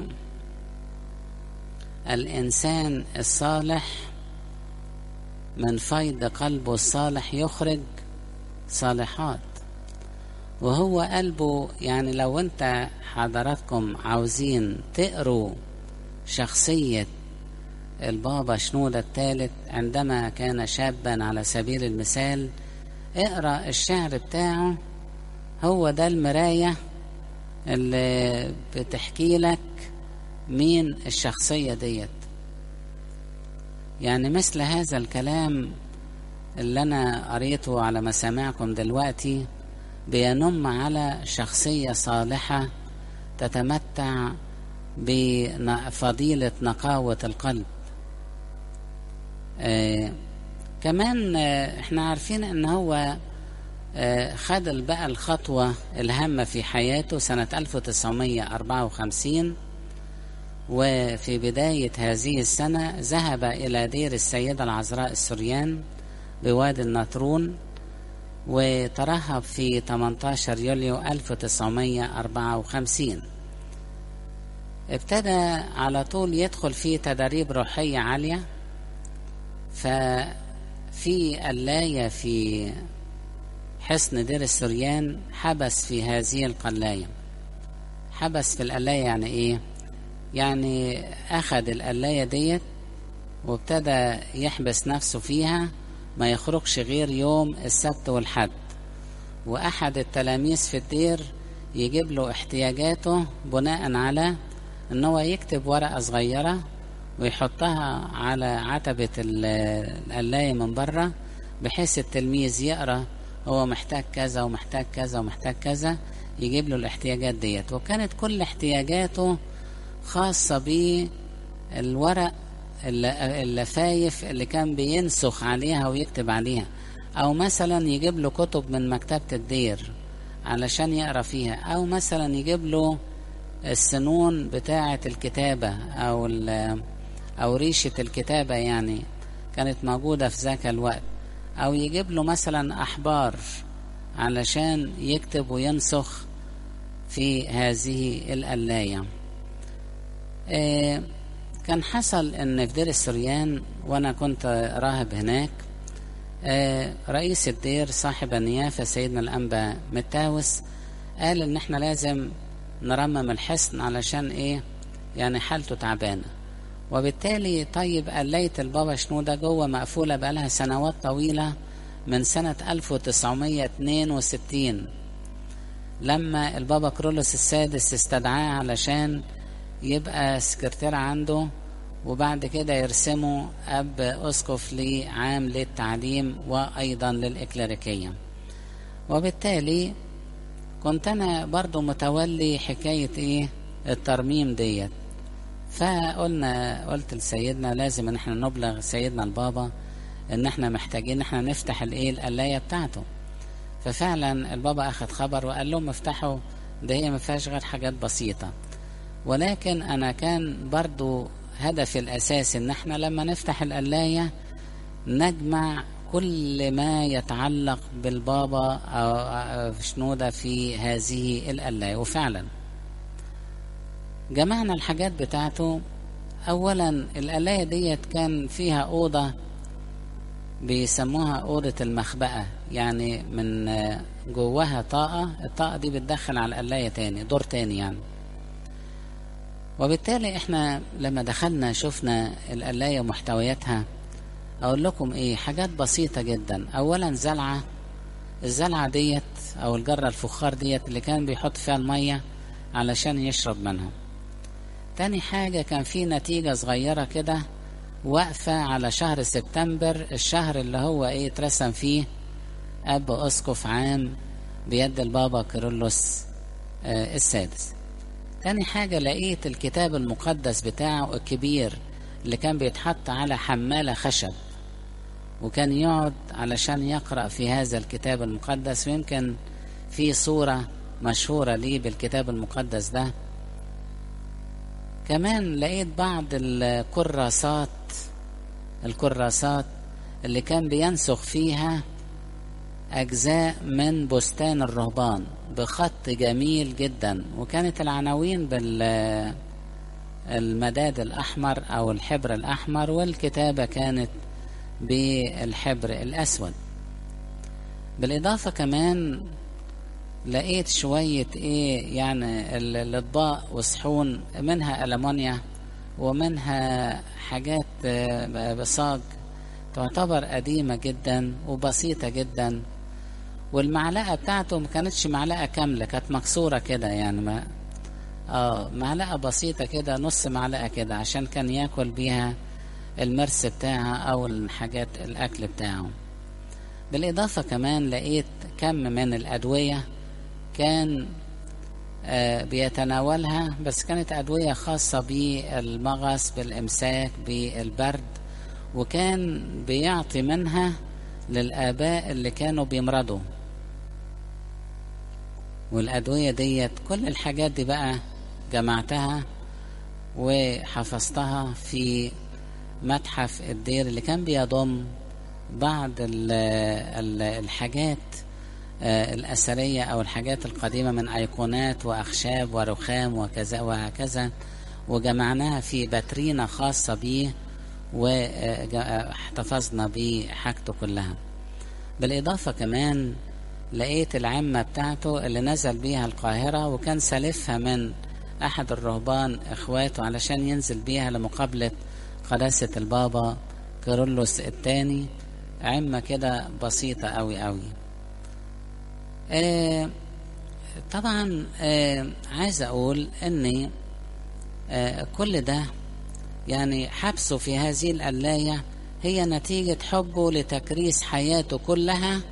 Speaker 1: الإنسان الصالح من فيض قلبه الصالح يخرج صالحات وهو قلبه يعني لو انت حضراتكم عاوزين تقروا شخصية البابا شنودة الثالث عندما كان شابا على سبيل المثال اقرا الشعر بتاعه هو ده المراية اللي بتحكي لك مين الشخصية ديت يعني مثل هذا الكلام اللي أنا قريته على مسامعكم دلوقتي بينم على شخصية صالحة تتمتع بفضيلة نقاوة القلب آه كمان آه احنا عارفين ان هو آه خد بقى الخطوة الهامة في حياته سنة 1954 وفي بداية هذه السنة ذهب إلى دير السيدة العذراء السريان بوادي النطرون وترهب في 18 يوليو 1954 ابتدى على طول يدخل في تدريب روحية عالية ففي اللاية في حصن دير السريان حبس في هذه القلاية حبس في القلاية يعني ايه يعني اخد القلاية ديت وابتدى يحبس نفسه فيها ما يخرجش غير يوم السبت والحد واحد التلاميذ في الدير يجيب له احتياجاته بناء على ان هو يكتب ورقة صغيرة ويحطها على عتبة القلاية من بره بحيث التلميذ يقرأ هو محتاج كذا ومحتاج كذا ومحتاج كذا يجيب له الاحتياجات ديت وكانت كل احتياجاته خاصة بالورق اللفايف اللي كان بينسخ عليها ويكتب عليها او مثلا يجيب له كتب من مكتبة الدير علشان يقرا فيها او مثلا يجيب له السنون بتاعة الكتابة او او ريشة الكتابة يعني كانت موجودة في ذاك الوقت او يجيب له مثلا احبار علشان يكتب وينسخ في هذه القلاية كان حصل ان في دير السريان وانا كنت راهب هناك آه رئيس الدير صاحب النيافة سيدنا الأنبا متاوس قال إن إحنا لازم نرمم الحصن علشان إيه يعني حالته تعبانة وبالتالي طيب قلية البابا شنودة جوه مقفولة بقالها سنوات طويلة من سنة 1962 لما البابا كرولوس السادس استدعاه علشان يبقى سكرتير عنده وبعد كده يرسمه أب أسقف لعام للتعليم وأيضا للإكليريكية وبالتالي كنت أنا برضو متولي حكاية إيه الترميم ديت فقلنا قلت لسيدنا لازم ان احنا نبلغ سيدنا البابا ان احنا محتاجين ان احنا نفتح الايه القلايه بتاعته ففعلا البابا اخذ خبر وقال لهم افتحوا ده هي ما فيهاش غير حاجات بسيطه ولكن انا كان برضو هدفي الاساسي ان احنا لما نفتح القلايه نجمع كل ما يتعلق بالبابا او شنوده في هذه القلايه وفعلا جمعنا الحاجات بتاعته اولا القلايه ديت كان فيها اوضه بيسموها اوضه المخبأة يعني من جواها طاقه الطاقه دي بتدخل على القلايه تاني دور تاني يعني وبالتالي احنا لما دخلنا شفنا القلايه ومحتوياتها اقول لكم ايه حاجات بسيطه جدا اولا زلعه الزلعه ديت او الجره الفخار ديت اللي كان بيحط فيها الميه علشان يشرب منها تاني حاجة كان في نتيجة صغيرة كده واقفة على شهر سبتمبر الشهر اللي هو ايه اترسم فيه أب أسقف عام بيد البابا كيرلس آه السادس تاني حاجة لقيت الكتاب المقدس بتاعه الكبير اللي كان بيتحط على حمالة خشب وكان يقعد علشان يقرأ في هذا الكتاب المقدس ويمكن في صورة مشهورة ليه بالكتاب المقدس ده كمان لقيت بعض الكراسات الكراسات اللي كان بينسخ فيها أجزاء من بستان الرهبان بخط جميل جدا وكانت العناوين بال المداد الأحمر أو الحبر الأحمر والكتابة كانت بالحبر الأسود بالإضافة كمان لقيت شوية ايه يعني الاطباق وصحون منها ألمونيا ومنها حاجات بصاج تعتبر قديمة جدا وبسيطة جدا والمعلقة بتاعته ما كانتش معلقة كاملة كانت مكسورة كده يعني ما اه معلقة بسيطة كده نص معلقة كده عشان كان ياكل بيها المرس بتاعها او الحاجات الاكل بتاعه بالاضافة كمان لقيت كم من الادوية كان آه بيتناولها بس كانت أدوية خاصة بالمغص بالإمساك بالبرد وكان بيعطي منها للآباء اللي كانوا بيمرضوا والأدوية ديت كل الحاجات دي بقى جمعتها وحفظتها في متحف الدير اللي كان بيضم بعض ال ال الحاجات الأثرية أو الحاجات القديمة من أيقونات وأخشاب ورخام وكذا وهكذا وجمعناها في باترينا خاصة بيه واحتفظنا بحاجته كلها بالإضافة كمان لقيت العمة بتاعته اللي نزل بيها القاهرة وكان سالفها من أحد الرهبان إخواته علشان ينزل بيها لمقابلة قداسة البابا كيرلس الثاني عمة كده بسيطة أوي أوي آه طبعا آه عايز اقول ان آه كل ده يعني حبسه في هذه القلاية هي نتيجة حبه لتكريس حياته كلها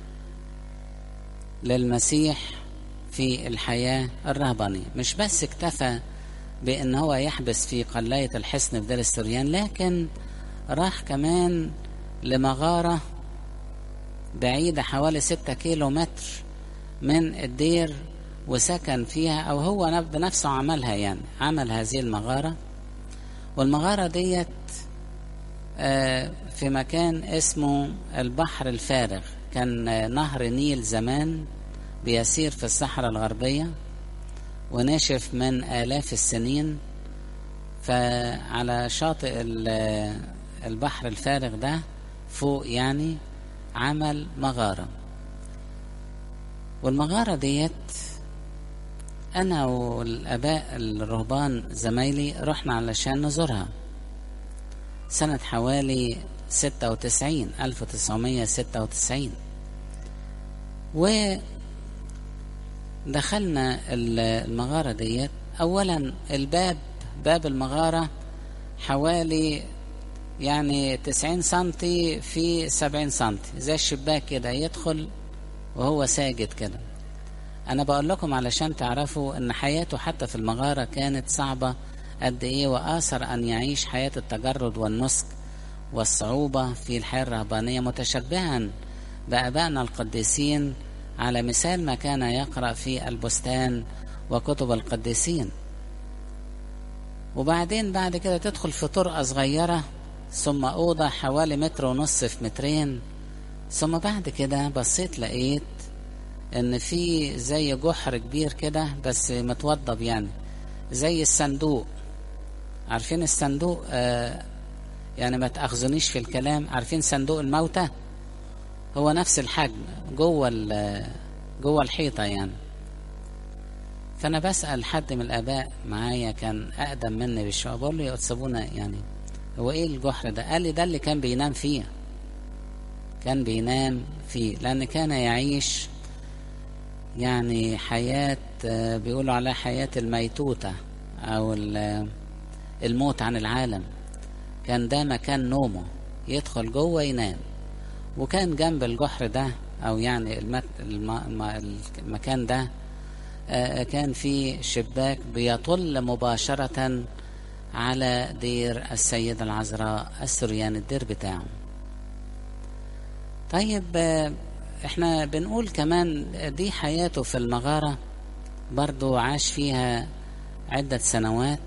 Speaker 1: للمسيح في الحياة الرهبانية مش بس اكتفى بأن هو يحبس في قلاية الحصن في دير السريان لكن راح كمان لمغارة بعيدة حوالي ستة كيلو متر من الدير وسكن فيها أو هو بنفسه عملها يعني عمل هذه المغارة والمغارة ديت في مكان اسمه البحر الفارغ كان نهر نيل زمان بيسير في الصحراء الغربية ونشف من آلاف السنين فعلى شاطئ البحر الفارغ ده فوق يعني عمل مغارة والمغارة ديت أنا والآباء الرهبان زمايلي رحنا علشان نزورها سنة حوالي ستة وتسعين ألف وتسعمية ستة وتسعين ودخلنا المغارة ديت أولا الباب باب المغارة حوالي يعني تسعين سنتي في سبعين سنتي زي الشباك كده يدخل وهو ساجد كده أنا بقول لكم علشان تعرفوا إن حياته حتى في المغارة كانت صعبة قد إيه وآثر أن يعيش حياة التجرد والنسك والصعوبة في الحياة الرهبانية متشبها بآبائنا القديسين على مثال ما كان يقرأ في البستان وكتب القديسين وبعدين بعد كده تدخل في طرقة صغيرة ثم أوضة حوالي متر ونص في مترين ثم بعد كده بصيت لقيت إن في زي جحر كبير كده بس متوضب يعني زي الصندوق عارفين الصندوق آه يعني ما تأخذونيش في الكلام عارفين صندوق الموتى هو نفس الحجم جوه جوه الحيطة يعني فأنا بسأل حد من الآباء معايا كان أقدم مني بالشوية بقول له يا أتسابونا يعني هو إيه الجحر ده؟ قال لي ده اللي كان بينام فيه كان بينام فيه لأن كان يعيش يعني حياة بيقولوا عليها حياة الميتوتة أو الموت عن العالم كان ده مكان نومه يدخل جوه ينام وكان جنب الجحر ده أو يعني المت... الم... المكان ده كان في شباك بيطل مباشرة على دير السيدة العذراء السريان الدير بتاعه طيب احنا بنقول كمان دي حياته في المغارة برضو عاش فيها عدة سنوات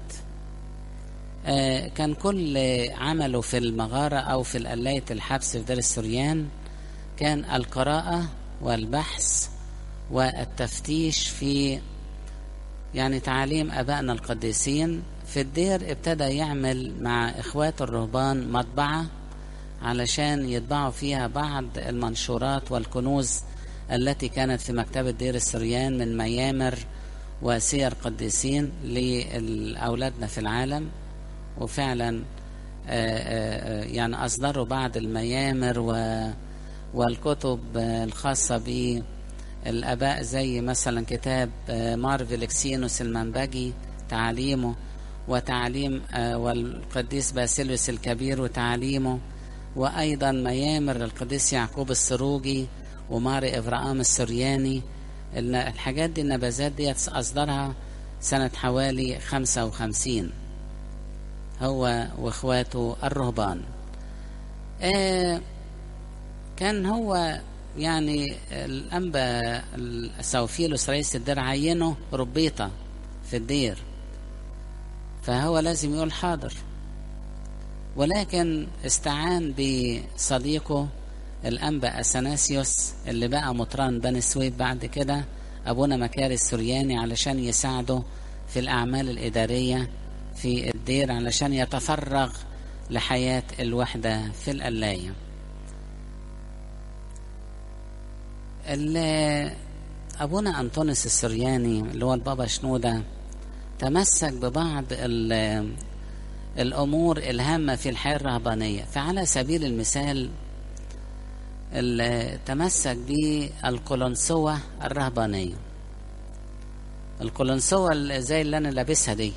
Speaker 1: كان كل عمله في المغارة أو في القلاية الحبس في دير السريان كان القراءة والبحث والتفتيش في يعني تعاليم أبائنا القديسين في الدير ابتدى يعمل مع إخواته الرهبان مطبعة علشان يطبعوا فيها بعض المنشورات والكنوز التي كانت في مكتبة دير السريان من ميامر وسير قديسين لأولادنا في العالم وفعلا يعني أصدروا بعض الميامر والكتب الخاصة بالآباء زي مثلا كتاب مارفلكسينوس المنبجي تعاليمه وتعليم والقديس باسيليوس الكبير وتعليمه وأيضا ميامر للقديس يعقوب السروجي وماري إبراهام السرياني الحاجات دي النبذات دي أصدرها سنة حوالي خمسة وخمسين هو واخواته الرهبان آه كان هو يعني الأنبا سوفيلوس رئيس الدير عينه ربيطة في الدير فهو لازم يقول حاضر ولكن استعان بصديقه الأنبا أثناسيوس اللي بقى مطران بني سويد بعد كده أبونا مكاري السرياني علشان يساعده في الأعمال الإدارية في الدير علشان يتفرغ لحياة الوحدة في القلاية أبونا أنطونيوس السرياني اللي هو البابا شنودة تمسك ببعض الأمور الهامة في الحياة الرهبانية فعلى سبيل المثال تمسك بالقلنسوة الرهبانية القلنسوة زي اللي أنا لابسها دي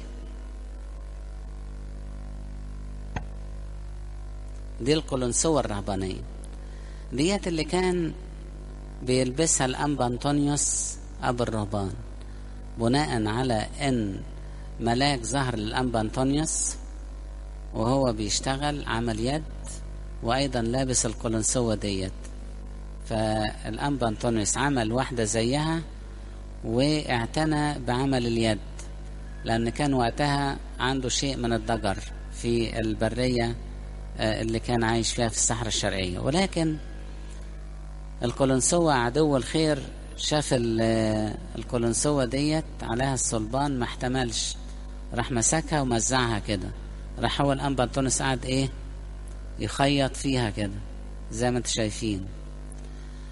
Speaker 1: دي القلنسوة الرهبانية ديت اللي كان بيلبسها الأنبا أنطونيوس أبو الرهبان بناء على أن ملاك ظهر للأنبا أنطونيوس وهو بيشتغل عمل يد وأيضا لابس القلنسوة ديت فالأنبا أنطونيوس عمل واحدة زيها واعتنى بعمل اليد لأن كان وقتها عنده شيء من الضجر في البرية اللي كان عايش فيها في الصحراء الشرقية ولكن القلنسوة عدو الخير شاف القلنسوة ديت عليها الصلبان ما احتملش راح مسكها ومزعها كده راح هو الأنبا أنطونيوس قعد إيه يخيط فيها كده زي ما انتم شايفين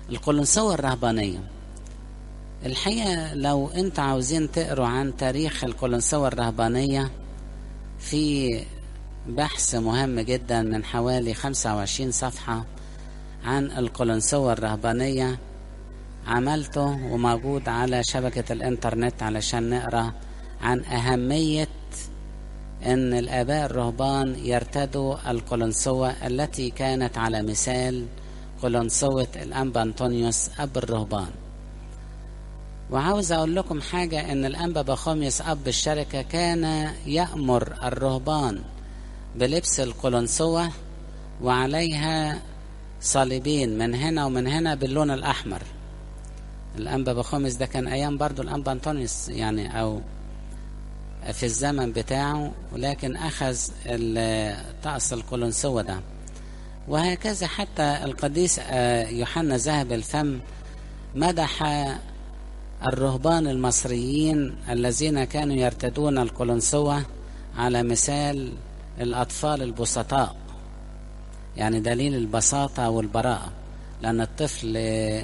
Speaker 1: القلنسوة الرهبانية الحقيقة لو انت عاوزين تقروا عن تاريخ القلنسوة الرهبانية في بحث مهم جدا من حوالي 25 صفحة عن القلنسوة الرهبانية عملته وموجود على شبكة الانترنت علشان نقرأ عن أهمية أن الآباء الرهبان يرتدوا القلنسوة التي كانت على مثال قلنسوة الأنبا أنطونيوس أب الرهبان وعاوز أقول لكم حاجة أن الأنبا بخوميوس أب الشركة كان يأمر الرهبان بلبس القلنسوة وعليها صليبين من هنا ومن هنا باللون الأحمر الأنبا بخوميوس ده كان أيام برضو الأنبا أنطونيوس يعني أو في الزمن بتاعه ولكن أخذ طقس القلنسوة ده وهكذا حتى القديس يوحنا ذهب الفم مدح الرهبان المصريين الذين كانوا يرتدون القلنسوة على مثال الأطفال البسطاء يعني دليل البساطة والبراءة لأن الطفل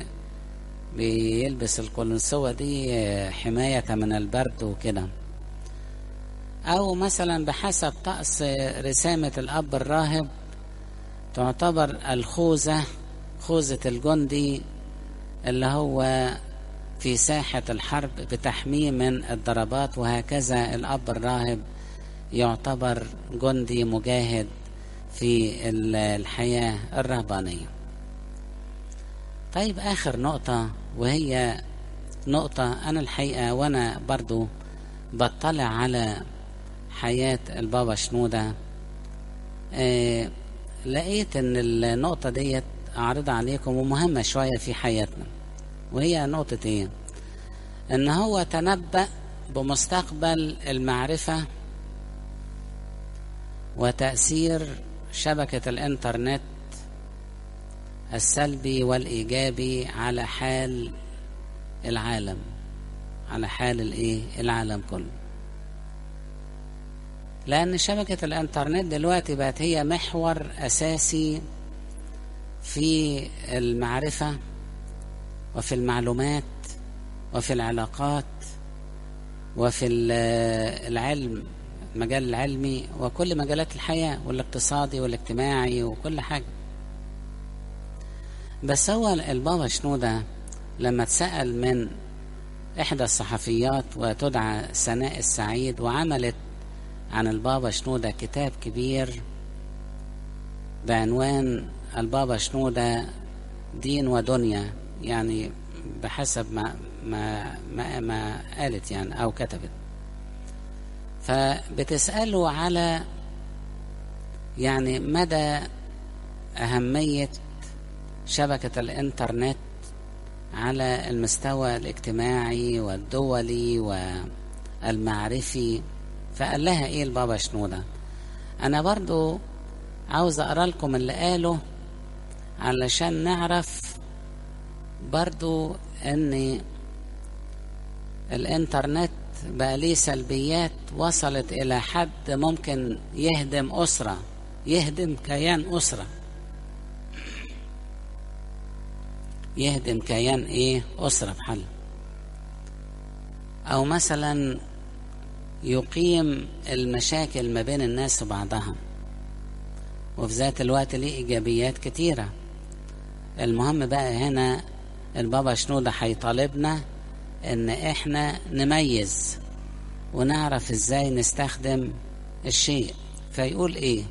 Speaker 1: بيلبس القلنسوة دي حماية من البرد وكده أو مثلا بحسب طقس رسامة الأب الراهب تعتبر الخوذة خوذة الجندي اللي هو في ساحة الحرب بتحميه من الضربات وهكذا الأب الراهب يعتبر جندي مجاهد في الحياة الرهبانية طيب آخر نقطة وهي نقطة أنا الحقيقة وأنا برضو بطلع على حياة البابا شنودة آه لقيت ان النقطة ديت اعرضها عليكم ومهمة شوية في حياتنا وهي نقطة ايه ان هو تنبأ بمستقبل المعرفة وتأثير شبكة الانترنت السلبي والإيجابي على حال العالم على حال الايه العالم كله لأن شبكة الإنترنت دلوقتي بقت هي محور أساسي في المعرفة وفي المعلومات وفي العلاقات وفي العلم المجال العلمي وكل مجالات الحياة والاقتصادي والاجتماعي وكل حاجة بس هو البابا شنودة لما اتسأل من إحدى الصحفيات وتدعى سناء السعيد وعملت عن البابا شنودة كتاب كبير بعنوان البابا شنودة دين ودنيا يعني بحسب ما ما ما, ما قالت يعني أو كتبت فبتسأله على يعني مدى أهمية شبكة الإنترنت على المستوى الاجتماعي والدولي والمعرفي فقال لها ايه البابا شنودة انا برضو عاوز اقرا لكم اللي قاله علشان نعرف برضو ان الانترنت بقى ليه سلبيات وصلت الى حد ممكن يهدم اسرة يهدم كيان اسرة يهدم كيان ايه اسرة بحل او مثلا يقيم المشاكل ما بين الناس وبعضها وفي ذات الوقت ليه إيجابيات كتيرة المهم بقى هنا البابا شنودة هيطالبنا إن إحنا نميز ونعرف إزاي نستخدم الشيء فيقول إيه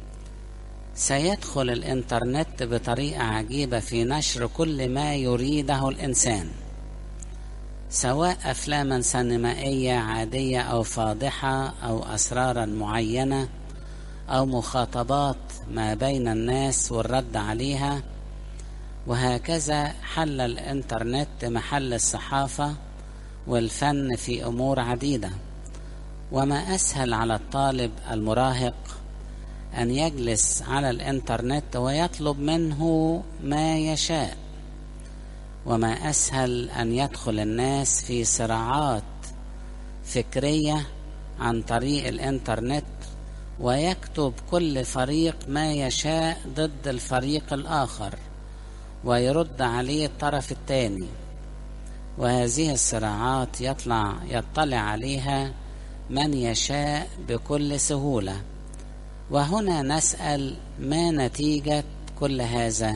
Speaker 1: سيدخل الإنترنت بطريقة عجيبة في نشر كل ما يريده الإنسان سواء افلاما سينمائيه عاديه او فاضحه او اسرارا معينه او مخاطبات ما بين الناس والرد عليها وهكذا حل الانترنت محل الصحافه والفن في امور عديده وما اسهل على الطالب المراهق ان يجلس على الانترنت ويطلب منه ما يشاء وما اسهل ان يدخل الناس في صراعات فكريه عن طريق الانترنت ويكتب كل فريق ما يشاء ضد الفريق الاخر ويرد عليه الطرف الثاني وهذه الصراعات يطلع يطلع عليها من يشاء بكل سهولة وهنا نسأل ما نتيجة كل هذا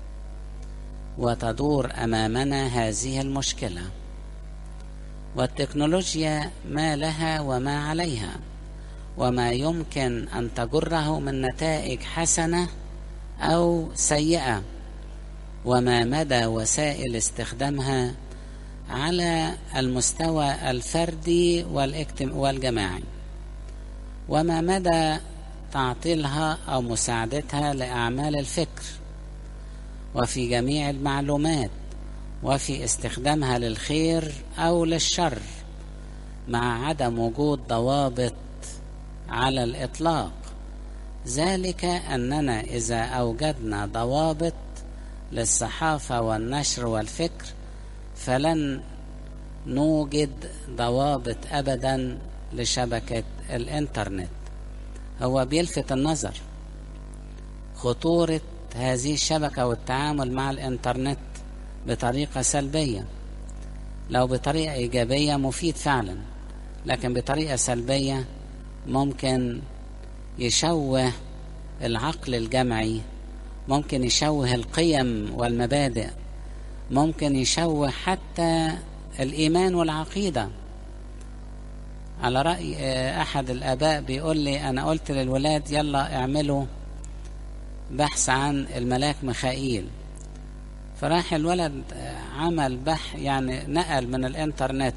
Speaker 1: وتدور أمامنا هذه المشكلة والتكنولوجيا ما لها وما عليها وما يمكن أن تجره من نتائج حسنة أو سيئة وما مدى وسائل استخدامها على المستوى الفردي والجماعي وما مدى تعطيلها أو مساعدتها لأعمال الفكر وفي جميع المعلومات وفي استخدامها للخير أو للشر مع عدم وجود ضوابط على الإطلاق ذلك أننا إذا أوجدنا ضوابط للصحافة والنشر والفكر فلن نوجد ضوابط أبدا لشبكة الإنترنت هو بيلفت النظر خطورة هذه الشبكة والتعامل مع الإنترنت بطريقة سلبية لو بطريقة إيجابية مفيد فعلا لكن بطريقة سلبية ممكن يشوه العقل الجمعي ممكن يشوه القيم والمبادئ ممكن يشوه حتى الإيمان والعقيدة على رأي أحد الآباء بيقول لي أنا قلت للولاد يلا اعملوا بحث عن الملاك ميخائيل فراح الولد عمل بحث يعني نقل من الانترنت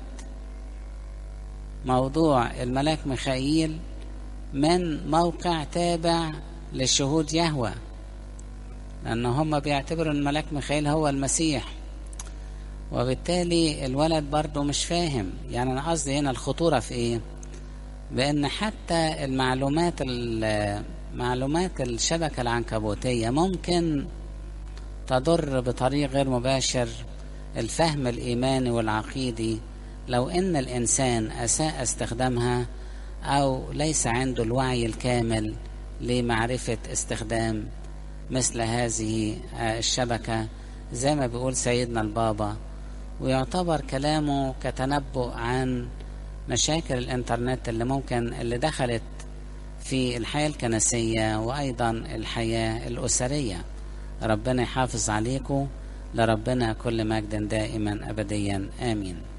Speaker 1: موضوع الملاك ميخائيل من موقع تابع لشهود يهوه لأن هم بيعتبروا الملاك ميخائيل هو المسيح وبالتالي الولد برضه مش فاهم يعني أنا قصدي هنا الخطورة في إيه بأن حتى المعلومات معلومات الشبكة العنكبوتية ممكن تضر بطريق غير مباشر الفهم الإيماني والعقيدي لو إن الإنسان أساء استخدامها أو ليس عنده الوعي الكامل لمعرفة استخدام مثل هذه الشبكة زي ما بيقول سيدنا البابا ويعتبر كلامه كتنبؤ عن مشاكل الانترنت اللي ممكن اللي دخلت في الحياة الكنسية وأيضا الحياة الأسرية ربنا يحافظ عليكم لربنا كل مجد دائما أبديا آمين